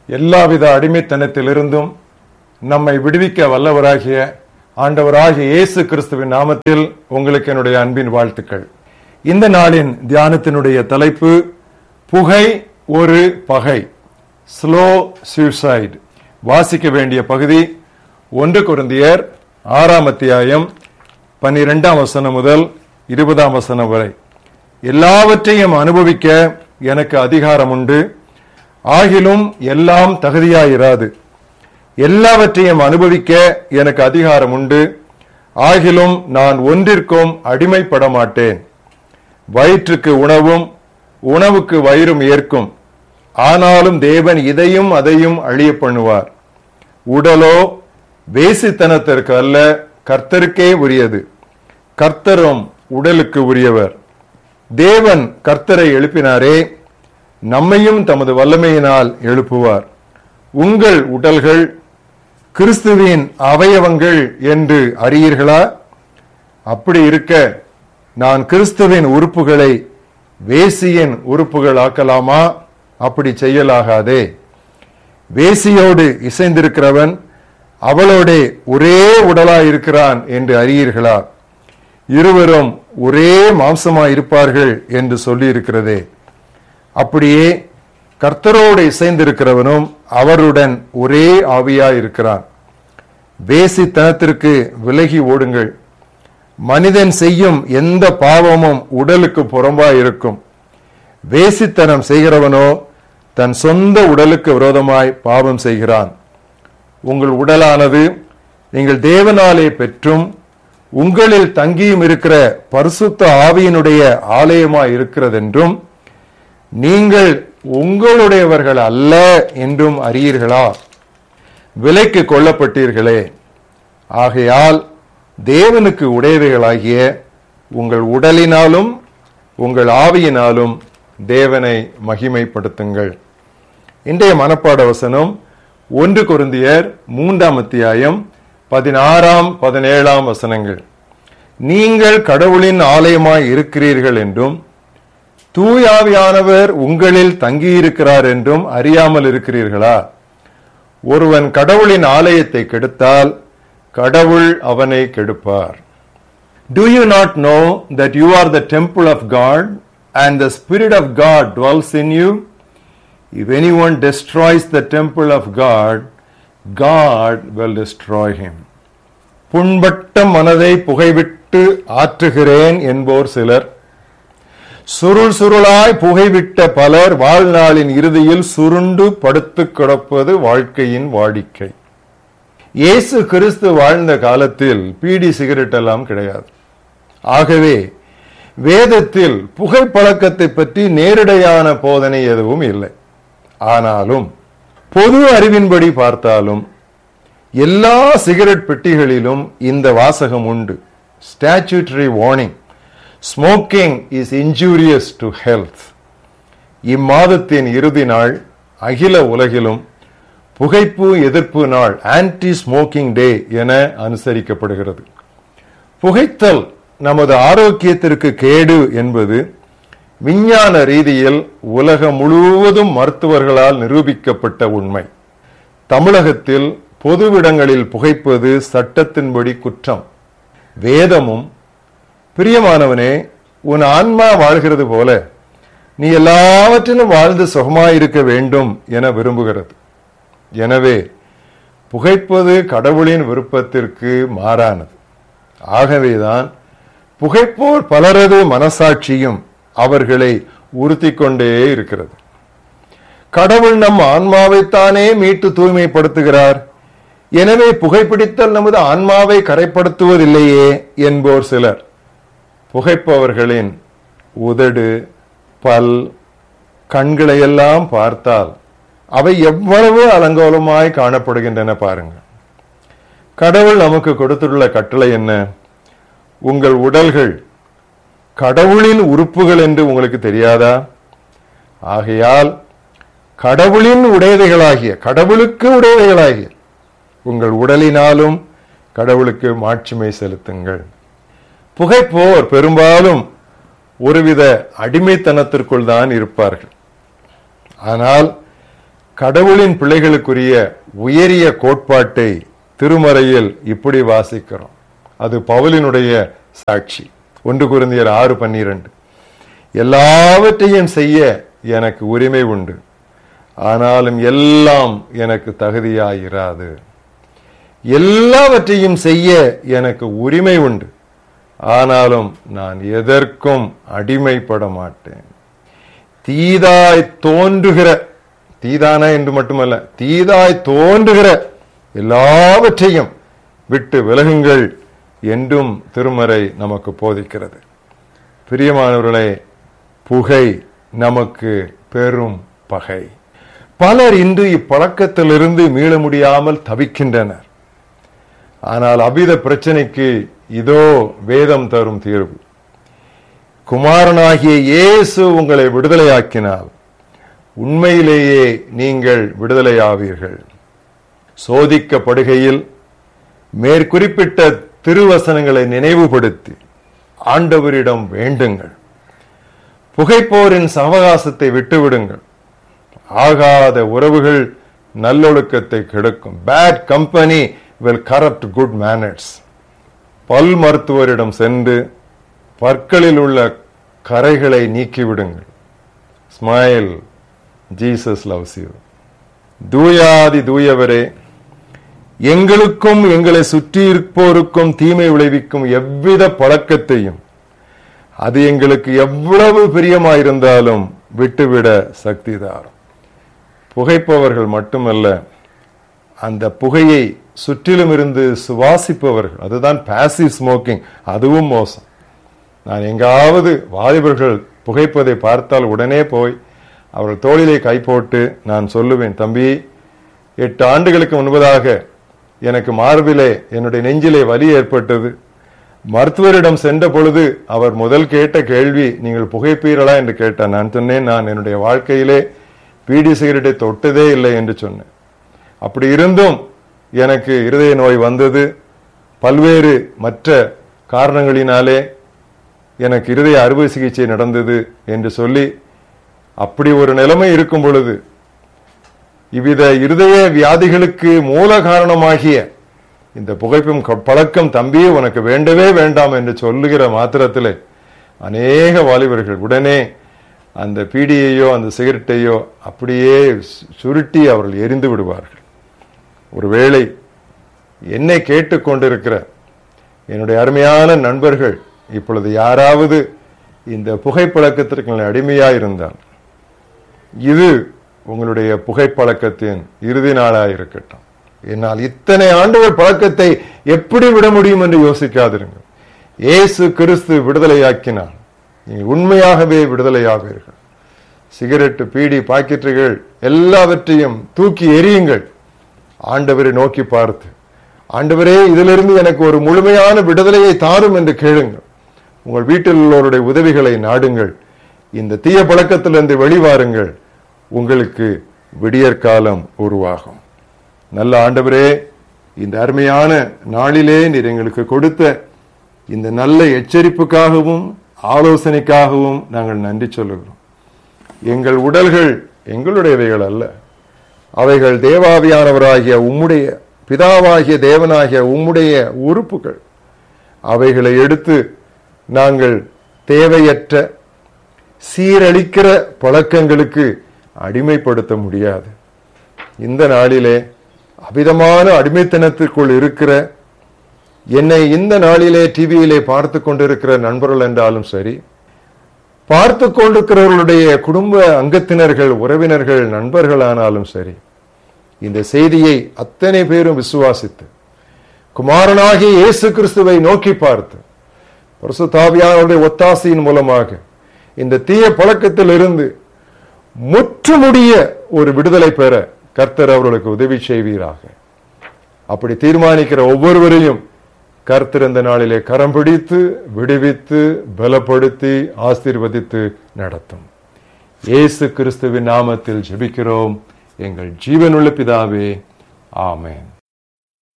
எல்லாவித அடிமைத்தனத்திலிருந்தும் நம்மை விடுவிக்க வல்லவராகிய ஆண்டவராகிய இயேசு கிறிஸ்துவின் நாமத்தில் உங்களுக்கு என்னுடைய அன்பின் வாழ்த்துக்கள் இந்த நாளின் தியானத்தினுடைய தலைப்பு புகை ஒரு பகை ஸ்லோ suicide வாசிக்க வேண்டிய பகுதி ஒன்று குருந்தியர் ஆறாம் அத்தியாயம் பன்னிரெண்டாம் வசனம் முதல் இருபதாம் வசனம் வரை எல்லாவற்றையும் அனுபவிக்க எனக்கு அதிகாரம் உண்டு ஆகிலும் எல்லாம் தகுதியாயிராது எல்லாவற்றையும் அனுபவிக்க எனக்கு அதிகாரம் உண்டு ஆகிலும் நான் ஒன்றிற்கும் அடிமைப்பட மாட்டேன் வயிற்றுக்கு உணவும் உணவுக்கு வயிறும் ஏற்கும் ஆனாலும் தேவன் இதையும் அதையும் அழிய பண்ணுவார் உடலோ வேசித்தனத்திற்கு அல்ல கர்த்தருக்கே உரியது கர்த்தரும் உடலுக்கு உரியவர் தேவன் கர்த்தரை எழுப்பினாரே நம்மையும் தமது வல்லமையினால் எழுப்புவார் உங்கள் உடல்கள் கிறிஸ்துவின் அவயவங்கள் என்று அறியீர்களா அப்படி இருக்க நான் கிறிஸ்துவின் உறுப்புகளை வேசியின் உறுப்புகள் ஆக்கலாமா அப்படி செய்யலாகாதே வேசியோடு இசைந்திருக்கிறவன் அவளோடே ஒரே உடலாய் இருக்கிறான் என்று அறியீர்களா இருவரும் ஒரே மாம்சமாய் இருப்பார்கள் என்று சொல்லி இருக்கிறதே அப்படியே கர்த்தரோடு இசைந்திருக்கிறவனும் அவருடன் ஒரே ஆவியாய் இருக்கிறான் வேசித்தனத்திற்கு விலகி ஓடுங்கள் மனிதன் செய்யும் எந்த பாவமும் உடலுக்கு புறம்பாய் இருக்கும் வேசித்தனம் செய்கிறவனோ தன் சொந்த உடலுக்கு விரோதமாய் பாவம் செய்கிறான் உங்கள் உடலானது நீங்கள் தேவனாலே பெற்றும் உங்களில் தங்கியும் இருக்கிற பரிசுத்த ஆவியினுடைய ஆலயமாய் இருக்கிறதென்றும் நீங்கள் உங்களுடையவர்கள் அல்ல என்றும் அறியீர்களா விலைக்கு கொல்லப்பட்டீர்களே ஆகையால் தேவனுக்கு உடையவைகளாகிய உங்கள் உடலினாலும் உங்கள் ஆவியினாலும் தேவனை மகிமைப்படுத்துங்கள் இன்றைய மனப்பாட வசனம் ஒன்று குருந்தியர் மூன்றாம் அத்தியாயம் பதினாறாம் பதினேழாம் வசனங்கள் நீங்கள் கடவுளின் ஆலயமாய் இருக்கிறீர்கள் என்றும் தூயாவியானவர் உங்களில் தங்கியிருக்கிறார் என்றும் அறியாமல் இருக்கிறீர்களா ஒருவன் கடவுளின் ஆலயத்தை கெடுத்தால் கடவுள் அவனை கெடுப்பார் Do you not know that you are the temple of God and the Spirit of God dwells in you? If anyone destroys the temple of God, God will destroy him. புண்பட்ட மனதை புகைவிட்டு ஆற்றுகிறேன் என்போர் சிலர் சுருள் சுருளாய் புகைவிட்ட பலர் வாழ்நாளின் இறுதியில் சுருண்டு படுத்து கிடப்பது வாழ்க்கையின் வாடிக்கை இயேசு கிறிஸ்து வாழ்ந்த காலத்தில் பீடி சிகரெட் எல்லாம் கிடையாது ஆகவே வேதத்தில் புகைப்பழக்கத்தை பற்றி நேரடியான போதனை எதுவும் இல்லை ஆனாலும் பொது அறிவின்படி பார்த்தாலும் எல்லா சிகரெட் பெட்டிகளிலும் இந்த வாசகம் உண்டு statutory warning smoking is injurious to health இம்மாதத்தின் இறுதி நாள் அகில உலகிலும் புகைப்பு எதிர்ப்பு நாள் ஆன்டி ஸ்மோக்கிங் டே என அனுசரிக்கப்படுகிறது புகைத்தல் நமது ஆரோக்கியத்திற்கு கேடு என்பது விஞ்ஞான ரீதியில் உலகம் முழுவதும் மருத்துவர்களால் நிரூபிக்கப்பட்ட உண்மை தமிழகத்தில் பொதுவிடங்களில் புகைப்பது சட்டத்தின்படி குற்றம் வேதமும் பிரியமானவனே உன் ஆன்மா வாழ்கிறது போல நீ எல்லாவற்றிலும் வாழ்ந்து சுகமாயிருக்க வேண்டும் என விரும்புகிறது எனவே புகைப்பது கடவுளின் விருப்பத்திற்கு மாறானது ஆகவேதான் புகைப்போர் பலரது மனசாட்சியும் அவர்களை உறுத்தி கொண்டே இருக்கிறது கடவுள் நம் ஆன்மாவைத்தானே மீட்டு தூய்மைப்படுத்துகிறார் எனவே புகைப்பிடித்தல் நமது ஆன்மாவை கரைப்படுத்துவதில்லையே என்போர் சிலர் புகைப்பவர்களின் உதடு பல் கண்களையெல்லாம் பார்த்தால் அவை எவ்வளவு அலங்கோலமாய் காணப்படுகின்றன பாருங்கள் கடவுள் நமக்கு கொடுத்துள்ள கட்டளை என்ன உங்கள் உடல்கள் கடவுளின் உறுப்புகள் என்று உங்களுக்கு தெரியாதா ஆகையால் கடவுளின் உடையவைகளாகிய கடவுளுக்கு உடையவைகளாகிய உங்கள் உடலினாலும் கடவுளுக்கு மாட்சிமை செலுத்துங்கள் புகைப்போர் பெரும்பாலும் ஒருவித அடிமைத்தனத்திற்குள் தான் இருப்பார்கள் ஆனால் கடவுளின் பிள்ளைகளுக்குரிய உயரிய கோட்பாட்டை திருமறையில் இப்படி வாசிக்கிறோம் அது பவுலினுடைய சாட்சி ஒன்று குருந்தியர் ஆறு பன்னிரண்டு எல்லாவற்றையும் செய்ய எனக்கு உரிமை உண்டு ஆனாலும் எல்லாம் எனக்கு தகுதியாயிராது எல்லாவற்றையும் செய்ய எனக்கு உரிமை உண்டு ஆனாலும் நான் எதற்கும் அடிமைப்பட மாட்டேன் தீதாய் தோன்றுகிற தீதானா என்று மட்டுமல்ல தீதாய் தோன்றுகிற எல்லாவற்றையும் விட்டு விலகுங்கள் என்றும் திருமறை நமக்கு போதிக்கிறது பிரியமானவர்களே புகை நமக்கு பெரும் பகை பலர் இன்று இப்பழக்கத்திலிருந்து மீள முடியாமல் தவிக்கின்றனர் ஆனால் அபித பிரச்சனைக்கு இதோ வேதம் தரும் தீர்வு குமாரனாகிய இயேசு உங்களை விடுதலையாக்கினால் உண்மையிலேயே நீங்கள் விடுதலையாவீர்கள் சோதிக்கப்படுகையில் மேற்குறிப்பிட்ட திருவசனங்களை நினைவுபடுத்தி ஆண்டவரிடம் வேண்டுங்கள் புகைப்போரின் சவகாசத்தை விட்டுவிடுங்கள் ஆகாத உறவுகள் நல்லொழுக்கத்தை கெடுக்கும் bad company will corrupt good manners பல் மருத்துவரிடம் சென்று பற்களில் உள்ள கரைகளை நீக்கிவிடுங்கள் ஸ்மைல் ஜீசஸ் லவ்ஸ் யூ தூயாதி தூயவரே எங்களுக்கும் எங்களை சுற்றி இருப்போருக்கும் தீமை விளைவிக்கும் எவ்வித பழக்கத்தையும் அது எங்களுக்கு எவ்வளவு பிரியமாயிருந்தாலும் விட்டுவிட சக்தி தாரும் புகைப்பவர்கள் மட்டுமல்ல அந்த புகையை சுற்றிலும் இருந்து சுவாசிப்பவர்கள் அதுதான் பாசிவ் ஸ்மோக்கிங் அதுவும் மோசம் நான் எங்காவது வாலிபர்கள் புகைப்பதை பார்த்தால் உடனே போய் அவர்கள் தோளிலே கை போட்டு நான் சொல்லுவேன் தம்பி எட்டு ஆண்டுகளுக்கு முன்பதாக எனக்கு மார்பிலே என்னுடைய நெஞ்சிலே வலி ஏற்பட்டது மருத்துவரிடம் சென்ற பொழுது அவர் முதல் கேட்ட கேள்வி நீங்கள் புகைப்பீர்களா என்று கேட்டார் நான் சொன்னேன் நான் என்னுடைய வாழ்க்கையிலே பீடி சிகரெட்டை தொட்டதே இல்லை என்று சொன்னேன் அப்படி இருந்தும் எனக்கு இருதய நோய் வந்தது பல்வேறு மற்ற காரணங்களினாலே எனக்கு இருதய அறுவை சிகிச்சை நடந்தது என்று சொல்லி அப்படி ஒரு நிலைமை இருக்கும் பொழுது இவ்வித இருதய வியாதிகளுக்கு மூல காரணமாகிய இந்த புகைப்பும் பழக்கம் தம்பி உனக்கு வேண்டவே வேண்டாம் என்று சொல்லுகிற மாத்திரத்திலே அநேக வாலிபர்கள் உடனே அந்த பீடியையோ அந்த சிகரெட்டையோ அப்படியே சுருட்டி அவர்கள் எரிந்து விடுவார்கள் ஒருவேளை என்னை கேட்டுக்கொண்டிருக்கிற என்னுடைய அருமையான நண்பர்கள் இப்பொழுது யாராவது இந்த புகைப்பழக்கத்திற்கு அடிமையா இருந்தால் இது உங்களுடைய புகைப்பழக்கத்தின் இறுதி நாளாக இருக்கட்டும் என்னால் இத்தனை ஆண்டுகள் பழக்கத்தை எப்படி விட முடியும் என்று யோசிக்காதிருங்கள் இயேசு கிறிஸ்து விடுதலையாக்கினார் நீங்கள் உண்மையாகவே விடுதலையாவீர்கள் சிகரெட்டு பீடி பாக்கெட்டுகள் எல்லாவற்றையும் தூக்கி எரியுங்கள் ஆண்டவரை நோக்கி பார்த்து ஆண்டவரே இதிலிருந்து எனக்கு ஒரு முழுமையான விடுதலையை தாரும் என்று கேளுங்கள் உங்கள் வீட்டில் உள்ளவருடைய உதவிகளை நாடுங்கள் இந்த தீய பழக்கத்திலிருந்து வெளிவாருங்கள் உங்களுக்கு விடியற்காலம் உருவாகும் நல்ல ஆண்டவரே இந்த அருமையான நாளிலே நீர் எங்களுக்கு கொடுத்த இந்த நல்ல எச்சரிப்புக்காகவும் ஆலோசனைக்காகவும் நாங்கள் நன்றி சொல்லுகிறோம் எங்கள் உடல்கள் எங்களுடையவைகள் அல்ல அவைகள் தேவாவியானவராகிய உம்முடைய பிதாவாகிய தேவனாகிய உம்முடைய உறுப்புகள் அவைகளை எடுத்து நாங்கள் தேவையற்ற சீரழிக்கிற பழக்கங்களுக்கு அடிமைப்படுத்த முடியாது இந்த நாளிலே அபிதமான அடிமைத்தனத்திற்குள் இருக்கிற என்னை இந்த நாளிலே டிவியிலே பார்த்து கொண்டிருக்கிற நண்பர்கள் என்றாலும் சரி பார்த்து கொண்டிருக்கிறவர்களுடைய குடும்ப அங்கத்தினர்கள் உறவினர்கள் நண்பர்களானாலும் சரி இந்த செய்தியை அத்தனை பேரும் விசுவாசித்து குமாரனாகிய இயேசு கிறிஸ்துவை நோக்கி பார்த்து பரிசுத்தாவியானுடைய ஒத்தாசையின் மூலமாக இந்த தீய பழக்கத்தில் இருந்து முற்றுமுடிய ஒரு விடுதலை பெற கர்த்தர் அவர்களுக்கு உதவி செய்வீராக அப்படி தீர்மானிக்கிற ஒவ்வொருவரையும் கர்த்தர் இந்த நாளிலே கரம் பிடித்து விடுவித்து பலப்படுத்தி ஆசீர்வதித்து நடத்தும் இயேசு கிறிஸ்துவின் நாமத்தில் ஜெபிக்கிறோம் எங்கள் ஜீவனுள்ள பிதாவே ஆமென்